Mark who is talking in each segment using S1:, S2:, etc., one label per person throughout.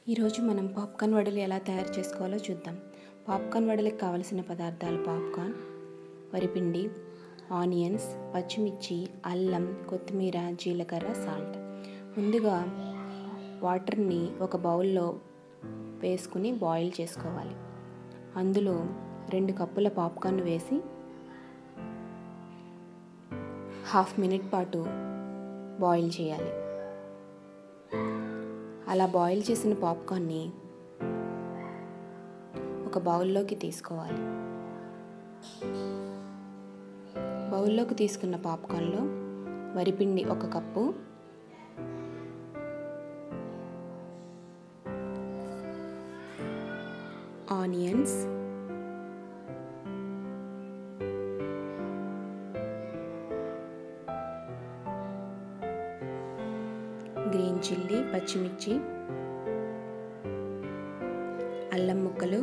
S1: ఈరోజు మనం పాప్కార్న్ వడలు ఎలా తయారు చేసుకోవాలో చూద్దాం పాప్కార్న్ వడలకు కావలసిన పదార్థాలు పాప్కార్న్ వరిపిండి ఆనియన్స్ పచ్చిమిర్చి అల్లం కొత్తిమీర జీలకర్ర సాల్ట్ ముందుగా వాటర్ని ఒక బౌల్లో వేసుకుని బాయిల్ చేసుకోవాలి అందులో రెండు కప్పుల పాప్కార్న్ వేసి హాఫ్ మినిట్ పాటు బాయిల్ చేయాలి అలా బాయిల్ చేసిన పాప్కార్న్ని ఒక బౌల్లోకి తీసుకోవాలి బౌల్లోకి తీసుకున్న పాప్కార్న్లో వరిపిండి ఒక కప్పు ఆనియన్స్ గ్రీన్ చిల్లీ పచ్చిమిర్చి అల్లం ముక్కలు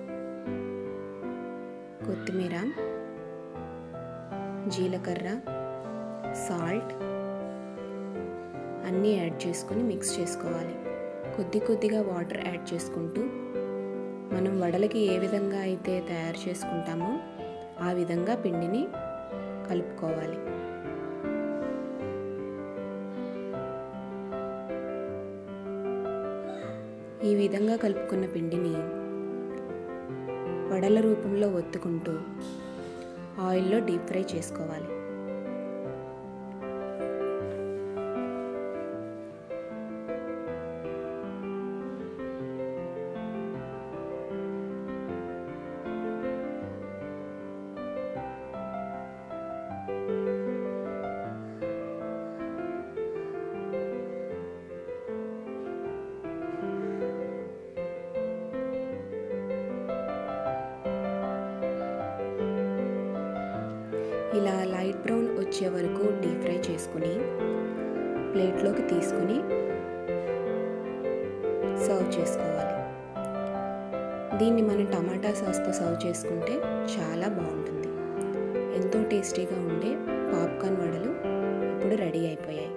S1: కొత్తిమీర జీలకర్ర సాల్ట్ అన్నీ యాడ్ చేసుకొని మిక్స్ చేసుకోవాలి కొద్ది కొద్దిగా వాటర్ యాడ్ చేసుకుంటూ మనం వడలకి ఏ విధంగా అయితే తయారు చేసుకుంటామో ఆ విధంగా పిండిని కలుపుకోవాలి ఈ విధంగా కలుపుకున్న పిండిని వడల రూపంలో ఒత్తుకుంటూ ఆయిల్లో డీప్ ఫ్రై చేసుకోవాలి ఇలా లైట్ బ్రౌన్ వచ్చే వరకు డీప్ ఫ్రై చేసుకుని ప్లేట్లోకి తీసుకుని సర్వ్ చేసుకోవాలి దీన్ని మనం టమాటా సాస్తో సర్వ్ చేసుకుంటే చాలా బాగుంటుంది ఎంతో టేస్టీగా ఉండే పాప్కార్న్ వడలు ఇప్పుడు రెడీ అయిపోయాయి